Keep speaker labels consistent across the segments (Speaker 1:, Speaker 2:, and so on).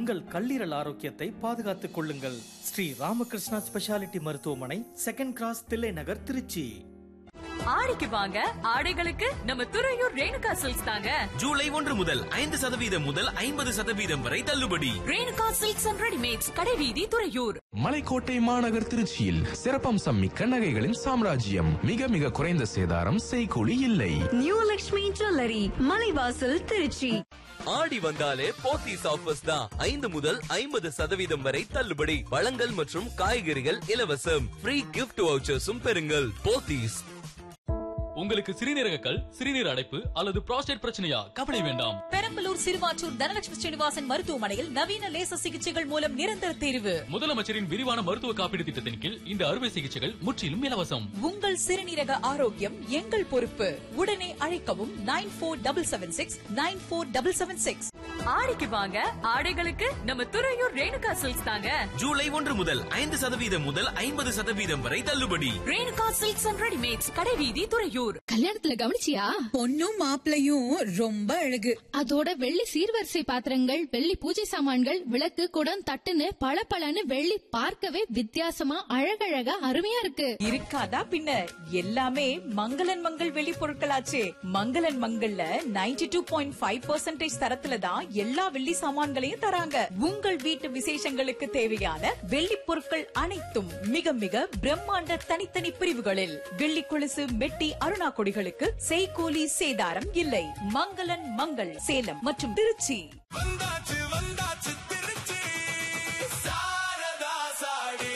Speaker 1: உங்கள் கல்லீரல் ஆரோக்கியத்தை பாதுகாத்துக் கொள்ளுங்கள் ஸ்ரீ ராமகிருஷ்ணா ஸ்பெஷாலிட்டி மருத்துவமனை செகண்ட் கிராஸ் தில்லை நகர் திருச்சி
Speaker 2: ஆடிக்கு வாங்க ஆடைகளுக்கு நம்ம துறையூர் ரேணுகா சில்க்ஸ் தாங்க
Speaker 3: ஜூலை ஒன்று முதல் ஐந்து சதவீதம் முதல் ஐம்பது சதவீதம் வரை தள்ளுபடி
Speaker 2: ரேணுகா சில்க்ஸ் அண்ட் ரெடிமேட்ஸ் கடைவீதி துறையூர்
Speaker 4: மலைக்கோட்டை மாநகர் திருச்சியில் சிறப்பம்சம் மிக்க நகைகளின் சாம்ராஜ்யம் மிக மிக குறைந்த சேதாரம் செய்கூலி இல்லை
Speaker 5: நியூ லக்ஷ்மி ஜுவல்லரி மலைவாசல் திருச்சி
Speaker 3: ஆடி வந்தாலே போத்தீஸ் ஆஃபர்ஸ் தான் ஐந்து முதல் ஐம்பது சதவீதம் வரை தள்ளுபடி பழங்கள் மற்றும் காய்கறிகள் இலவசம் ஃப்ரீ கிஃப்ட் வவுச்சர்ஸும் பெறுங்கள் போத்தீஸ்
Speaker 6: உங்களுக்கு சிறுநீரக கல் சிறுநீர் அடைப்பு அல்லது புரோஸ்டேட் பிரச்சனையா கவலை வேண்டாம்
Speaker 2: பெரம்பலூர் சிறுவாச்சூர் தனலட்சுமி ஸ்ரீனிவாசன் மருத்துவமனையில் நவீன லேசர் சிகிச்சைகள் மூலம் நிரந்தர தீர்வு
Speaker 6: முதலமைச்சரின் விரிவான மருத்துவ காப்பீடு திட்டத்தின் கீழ் இந்த அறுவை சிகிச்சைகள் முற்றிலும் இலவசம்
Speaker 2: உங்கள் சிறுநீரக ஆரோக்கியம் எங்கள் பொறுப்பு உடனே அழைக்கவும் nine four double seven six nine four double seven six ஆடிக்கு வாங்க ஆடைகளுக்கு நம்ம துறையூர் ரேணுகா சில்க்ஸ் தாங்க
Speaker 3: ஜூலை ஒன்று முதல் ஐந்து சதவீதம் முதல் ஐம்பது சதவீதம் வரை தள்ளுபடி
Speaker 2: ரேணுகா சில்க்ஸ் அண்ட் ரெடிமேட்ஸ் கடைவீதி துறையூர்
Speaker 7: கல்யாணத்துல கவனிச்சியா
Speaker 8: பொண்ணும் மாப்பிளையும் ரொம்ப அழகு
Speaker 7: அதோட வெள்ளி சீர்வரிசை பாத்திரங்கள் வெள்ளி பூஜை சாமான்கள் விளக்கு குடம் தட்டுன்னு பளபளன்னு வெள்ளி பார்க்கவே வித்தியாசமா அழகழகா அருமையா இருக்கு
Speaker 2: இருக்காதா பின்ன எல்லாமே மங்களன் மங்கள் வெளி பொருட்களாச்சே மங்களன் மங்கள்ல 92.5% டூ பாயிண்ட் ஃபைவ் பர்சன்டேஜ் தரத்துல தான் எல்லா வெள்ளி சாமான்களையும் தராங்க உங்கள் வீட்டு விசேஷங்களுக்கு தேவையான வெள்ளி பொருட்கள் அனைத்தும் மிக மிக பிரம்மாண்ட தனித்தனி பிரிவுகளில் வெள்ளி கொலுசு மெட்டி அருணா கொடிகளுக்கு செய்கூலி சேதாரம் இல்லை மங்களன் மங்கள் சேலம் மற்றும் திருச்சி
Speaker 9: வந்தாச்சு வந்தாச்சு திருச்சி சாரதா சாடி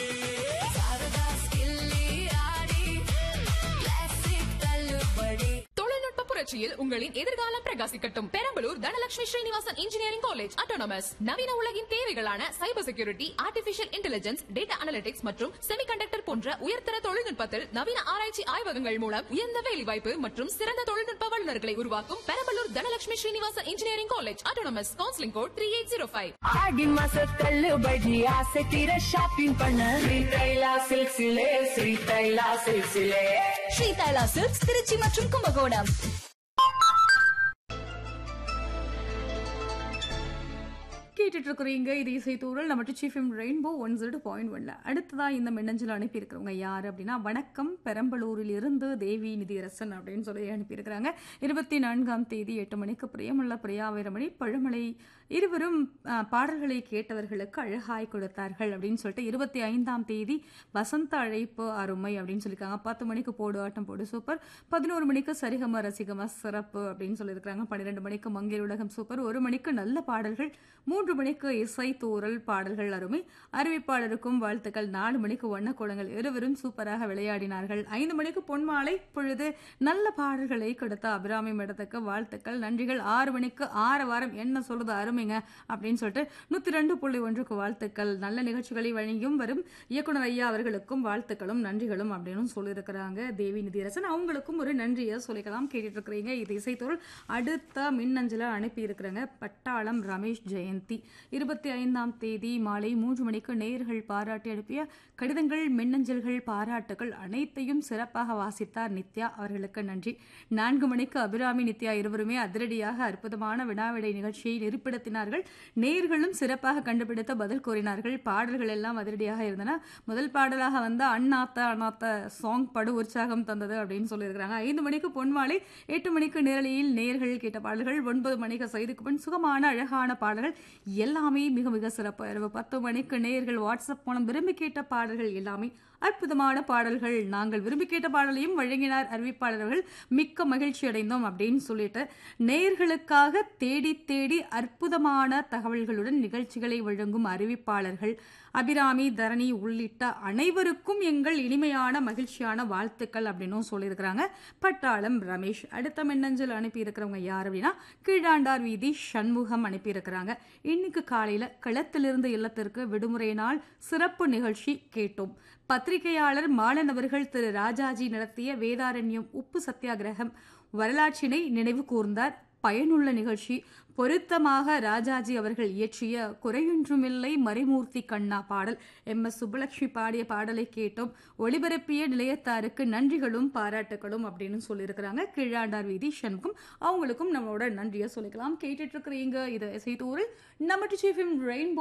Speaker 7: தொழில்நுட்ப புரட்சியில் உங்களின் எதிர்காலம் பிரகாசிக்கட்டும் Perambalur Dhanalakshmi Srinivasan engineering college autonomous நவீன உலகின் தேவைகளான cyber security artificial intelligence data analytics மற்றும் செமிகண்டக்டர் போன்ற உயர்தர தொழில்நுட்பத்தில் நவீன ஆராய்ச்சி ஆய்வகங்கள் மூலம் உயர்ந்த வேலைவாய்ப்பு மற்றும் சிறந்த தொழில்நுட்ப வல்லுநர்களை உருவாக்கும் Perambalur Dhanalakshmi Srinivasan engineering college autonomous counselling code three eight zero five
Speaker 5: Aadi மாச தள்ளுபடி ஆசை தீர ஷாப்பிங் பண்ண ஸ்ரீ தைலா சில்க்ஸிலே ஸ்ரீ தைலா சில்க்ஸிலே
Speaker 2: ஸ்ரீ தைலா சில்க்ஸ் திருச்சி மற்றும் கும்பகோணம்
Speaker 8: கேட்டுட்டு இருக்கிறீங்க இது இசை தூரல் நம்ம சீஃப் எம் ரெயின்போ ஒன் ஜீரோ பாயிண்ட் ஒன்ல அடுத்ததா இந்த மின்னஞ்சல் அனுப்பியிருக்கிறவங்க யார் அப்படின்னா வணக்கம் பெரம்பலூரில் இருந்து தேவி நிதியரசன் அப்படின்னு சொல்லி அனுப்பியிருக்கிறாங்க இருபத்தி நான்காம் தேதி எட்டு மணிக்கு பிரியமுள்ள பிரியா வீரமணி பழுமலை இருவரும் ஆ, பாடல்களை கேட்டவர்களுக்கு அழகாய் கொடுத்தார்கள் அப்படின்னு சொல்லிட்டு இருபத்தி ஐந்தாம் தேதி வசந்த அழைப்பு அருமை அப்படின்னு சொல்லியிருக்காங்க பத்து மணிக்கு போடு ஆட்டம் போடு சூப்பர் பதினோரு மணிக்கு சரிகம ரசிகம சிறப்பு அப்படின்னு சொல்லியிருக்காங்க பன்னிரெண்டு மணிக்கு மங்கேர் உலகம் சூப்பர் ஒரு மணிக்கு நல்ல பாடல்கள் மூன்று மணிக்கு இசை தூரல் பாடல்கள் அருமை அறிவிப்பாளருக்கும் வாழ்த்துக்கள் நாலு மணிக்கு வண்ணக்கோலங்கள் இருவரும் சூப்பராக விளையாடினார்கள் ஐந்து மணிக்கு பொன்மாலை பொழுது நல்ல பாடல்களை கொடுத்த அபிராமி மேடத்துக்கு வாழ்த்துக்கள் நன்றிகள் ஆறு மணிக்கு ஆறு வாரம் என்ன சொல்றது அருமைங்க அப்படின்னு சொல்லிட்டு நூத்தி ரெண்டு புள்ளி ஒன்றுக்கு வாழ்த்துக்கள் நல்ல நிகழ்ச்சிகளை வழங்கியும் வரும் இயக்குனர் ஐயா அவர்களுக்கும் வாழ்த்துக்களும் நன்றிகளும் அப்படின்னு சொல்லியிருக்கிறாங்க தேவி நிதியரசன் அவங்களுக்கும் ஒரு நன்றியை சொல்லிக்கலாம் கேட்டுட்டு இருக்கிறீங்க இது இசைத்தொருள் அடுத்த மின்னஞ்சலை அனுப்பி இருக்கிறாங்க பட்டாளம் ரமேஷ் ஜெயந்தி இருபத்தி ஐந்தாம் தேதி மாலை மூன்று மணிக்கு நேயர்கள் பாராட்டி அனுப்பிய கடிதங்கள் மின்னஞ்சல்கள் பாராட்டுகள் அனைத்தையும் சிறப்பாக வாசித்தார் நித்யா அவர்களுக்கு நன்றி நான்கு மணிக்கு அபிராமி நித்யா இருவருமே அதிரடியாக அற்புதமான வினாவிடை நிகழ்ச்சியை நெருப்பிடத்தினார்கள் நேயர்களும் சிறப்பாக கண்டுபிடித்த பதில் கூறினார்கள் பாடல்கள் எல்லாம் அதிரடியாக இருந்தன முதல் பாடலாக வந்த அண்ணாத்த அண்ணாத்த சாங் படு உற்சாகம் தந்தது அப்படின்னு சொல்லியிருக்கிறாங்க ஐந்து மணிக்கு பொன்மாலை எட்டு மணிக்கு நேரலையில் நேர்கள் கேட்ட பாடல்கள் ஒன்பது மணிக்கு செய்திக்கு பின் சுகமான அழகான பாடல்கள் எல்லாமே மிக மிக சிறப்பு இரவு பத்து மணிக்கு நேயர்கள் வாட்ஸ்அப் மூலம் விரும்பி கேட்ட பாடல்கள் எல்லாமே அற்புதமான பாடல்கள் நாங்கள் விரும்பி கேட்ட பாடலையும் வழங்கினார் அறிவிப்பாளர்கள் மிக்க மகிழ்ச்சி அடைந்தோம் அப்படின்னு சொல்லிட்டு நேயர்களுக்காக தேடி தேடி அற்புதமான தகவல்களுடன் நிகழ்ச்சிகளை வழங்கும் அறிவிப்பாளர்கள் அபிராமி தரணி உள்ளிட்ட அனைவருக்கும் எங்கள் இனிமையான மகிழ்ச்சியான வாழ்த்துக்கள் அப்படின்னும் சொல்லியிருக்கிறாங்க பட்டாளம் ரமேஷ் அடுத்த மின்னஞ்சல் அனுப்பியிருக்கிறவங்க யார் அப்படின்னா கீழாண்டார் வீதி சண்முகம் அனுப்பியிருக்கிறாங்க இன்னைக்கு காலையில களத்திலிருந்து இல்லத்திற்கு விடுமுறை நாள் சிறப்பு நிகழ்ச்சி கேட்டோம் பத்திரிகையாளர் மாலன் அவர்கள் திரு ராஜாஜி நடத்திய வேதாரண்யம் உப்பு சத்தியாகிரகம் வரலாற்றினை நினைவு கூர்ந்தார் பயனுள்ள நிகழ்ச்சி பொருத்தமாக ராஜாஜி அவர்கள் இயற்றிய குறையொன்றுமில்லை மறைமூர்த்தி கண்ணா பாடல் எம் எஸ் சுப்புலட்சுமி பாடிய பாடலை கேட்டோம் ஒளிபரப்பிய நிலையத்தாருக்கு நன்றிகளும் பாராட்டுகளும் அப்படின்னு சொல்லியிருக்கிறாங்க கீழாண்டார் வீதி சண்முகம் அவங்களுக்கும் நம்மளோட நன்றியை சொல்லிக்கலாம் கேட்டுட்டு இருக்கிறீங்க இது இசைத்தூரில் நம்ம சீஃப் ரெயின்போ